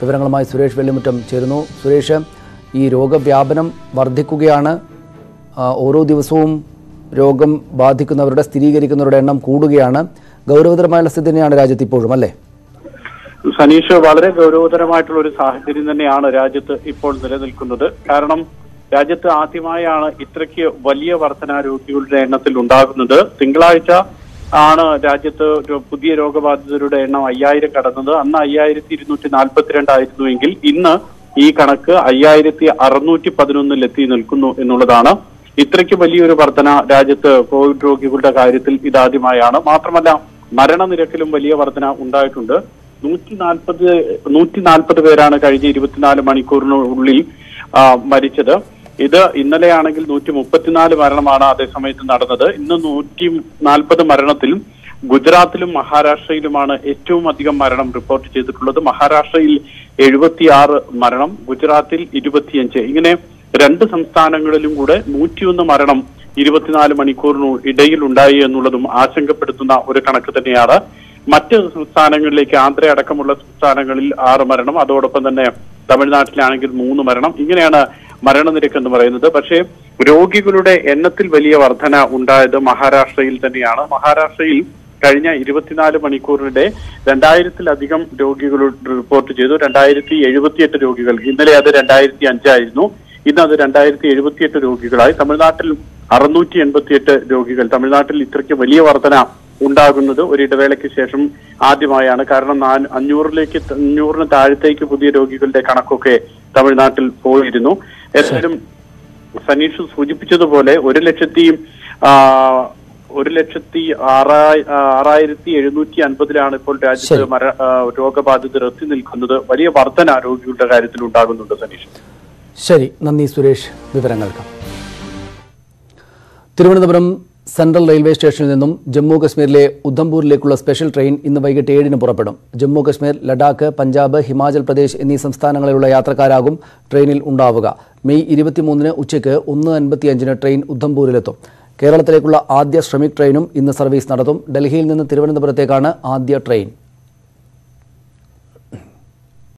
വിവരങ്ങളുമായി സുരേഷ് വെള്ളിമുറ്റം ചേരുന്നു സുരേഷ് ഈ രോഗവ്യാപനം വർദ്ധിക്കുകയാണ് ആ, ഓരോ ദിവസവും രോഗം ബാധിക്കുന്നവരുടെ സ്ഥിരീകരിക്കുന്നവരുടെ എണ്ണം കൂടുകയാണ് ഗൗരവതരമായ സ്ഥിതി തന്നെയാണ് രാജ്യത്ത് ഇപ്പോഴും അല്ലേ സനീഷ് വളരെ ഗൗരവതരമായിട്ടുള്ള ഒരു സാഹചര്യം തന്നെയാണ് രാജ്യത്ത് ഇപ്പോൾ നിലനിൽക്കുന്നത് കാരണം രാജ്യത്ത് ആദ്യമായാണ് ഇത്രയ്ക്ക് വലിയ വർധന രോഗികളുടെ എണ്ണത്തിൽ ഉണ്ടാകുന്നത് തിങ്കളാഴ്ച ആണ് രാജ്യത്ത് ഒരു പുതിയ രോഗബാധിതരുടെ എണ്ണം അയ്യായിരം കടന്നത് അന്ന് അയ്യായിരത്തി ഇരുന്നൂറ്റി നാൽപ്പത്തിരണ്ടായിരുന്നു എങ്കിൽ ഇന്ന് ഈ കണക്ക് അയ്യായിരത്തി അറുന്നൂറ്റി പതിനൊന്നിൽ എത്തി നിൽക്കുന്നു എന്നുള്ളതാണ് ഇത്രയ്ക്ക് വലിയൊരു വർധന രാജ്യത്ത് കോവിഡ് രോഗികളുടെ കാര്യത്തിൽ ഇതാദ്യമായാണ് മാത്രമല്ല മരണനിരക്കിലും വലിയ വർധന ഉണ്ടായിട്ടുണ്ട് നൂറ്റി നാൽപ്പത് നൂറ്റി നാൽപ്പത് പേരാണ് കഴിഞ്ഞ ഇരുപത്തിനാല് മണിക്കൂറിനുള്ളിൽ ആ, മരിച്ചത് ഇത് ഇന്നലെയാണെങ്കിൽ നൂറ്റി മുപ്പത്തിനാല് മരണമാണ് അതേസമയത്ത് നടന്നത് ഇന്ന് നൂറ്റി നാൽപ്പത് മരണത്തിൽ ഗുജറാത്തിലും മഹാരാഷ്ട്രയിലുമാണ് ഏറ്റവും അധികം മരണം റിപ്പോർട്ട് ചെയ്തിട്ടുള്ളത് മഹാരാഷ്ട്രയിൽ എഴുപത്തിയാറ് മരണം ഗുജറാത്തിൽ ഇരുപത്തിയഞ്ച് ഇങ്ങനെ രണ്ട് സംസ്ഥാനങ്ങളിലും കൂടെ നൂറ്റിയൊന്ന് മരണം ഇരുപത്തിനാല് മണിക്കൂറിനു ഇടയിൽ ഉണ്ടായി എന്നുള്ളതും ആശങ്കപ്പെടുത്തുന്ന ഒരു കണക്ക് തന്നെയാണ് മറ്റ് സംസ്ഥാനങ്ങളിലേക്ക് ആന്ധ്ര അടക്കമുള്ള സംസ്ഥാനങ്ങളിൽ ആറ് മരണം അതോടൊപ്പം തന്നെ തമിഴ്നാട്ടിലാണെങ്കിൽ മൂന്ന് മരണം ഇങ്ങനെയാണ് മരണനിരക്ക് എന്ന് പറയുന്നത് പക്ഷേ രോഗികളുടെ എണ്ണത്തിൽ വലിയ വർധന ഉണ്ടായത് മഹാരാഷ്ട്രയിൽ തന്നെയാണ് മഹാരാഷ്ട്രയിൽ കഴിഞ്ഞ ഇരുപത്തിനാല് മണിക്കൂറിനിടെ രണ്ടായിരത്തിലധികം രോഗികൾ റിപ്പോർട്ട് ചെയ്തു രണ്ടായിരത്തി എഴുപത്തിയെട്ട് രോഗികൾ ഇന്നലെ അത് രണ്ടായിരത്തി അഞ്ചായിരുന്നു ഇന്ന് അത് രണ്ടായിരത്തി എഴുപത്തിയെട്ട് രോഗികളായി തമിഴ്നാട്ടിൽ അറുന്നൂറ്റി എൺപത്തിയെട്ട് രോഗികൾ തമിഴ്നാട്ടിൽ ഇത്രയ്ക്ക് വലിയ വർധന ഉണ്ടാകുന്നത് ഒരു ഇടവേളയ്ക്ക് ശേഷം ആദ്യമായാണ് കാരണം നാ- അഞ്ഞൂറിലേക്ക് ത- അഞ്ഞൂറിന് താഴത്തേക്ക് പുതിയ രോഗികളുടെ കണക്കൊക്കെ തമിഴ്നാട്ടിൽ പോയിരുന്നു എന്തായാലും സനീഷ് സൂചിപ്പിച്ചതുപോലെ ഒരു ലക്ഷത്തി ആ, ഒരു ലക്ഷത്തി ആറായി- ആ, ആറായിരത്തി എഴുന്നൂറ്റി അൻപതിലാണ് ഇപ്പോൾ രാജ്യത്ത് ശരി. മര ആ, രോഗബാധിതർ എത്തി നിൽക്കുന്നത് വലിയ വർധന രോഗികളുടെ കാര്യത്തിൽ ഉണ്ടാകുന്നുണ്ട് സനീഷ് ശരി നന്ദി സുരേഷ് വിവരങ്ങൾക്ക് തിരുവനന്തപുരം സെൻട്രൽ റെയിൽവേ സ്റ്റേഷനിൽ നിന്നും ജമ്മു കശ്മീരിലെ ഉദ്ധംപൂരിലേക്കുള്ള സ്പെഷ്യൽ ട്രെയിൻ ഇന്ന് വൈകിട്ട് ഏഴിന് പുറപ്പെടും ജമ്മു കശ്മീർ ലഡാക്ക് പഞ്ചാബ് ഹിമാചൽ പ്രദേശ് എന്നീ സംസ്ഥാനങ്ങളിലുള്ള യാത്രക്കാരാകും ട്രെയിനിൽ ഉണ്ടാവുക മെയ് ഇരുപത്തിമൂന്നിന് ഉച്ചയ്ക്ക് ഒന്ന് അൻപത്തിയഞ്ചിന് ട്രെയിൻ ഉദ്ധംപൂരിലെത്തും കേരളത്തിലേക്കുള്ള ആദ്യ ശ്രമിക് ട്രെയിനും ഇന്ന് സർവീസ് നടത്തും ഡൽഹിയിൽ നിന്ന് തിരുവനന്തപുരത്തേക്കാണ് ആദ്യ ട്രെയിൻ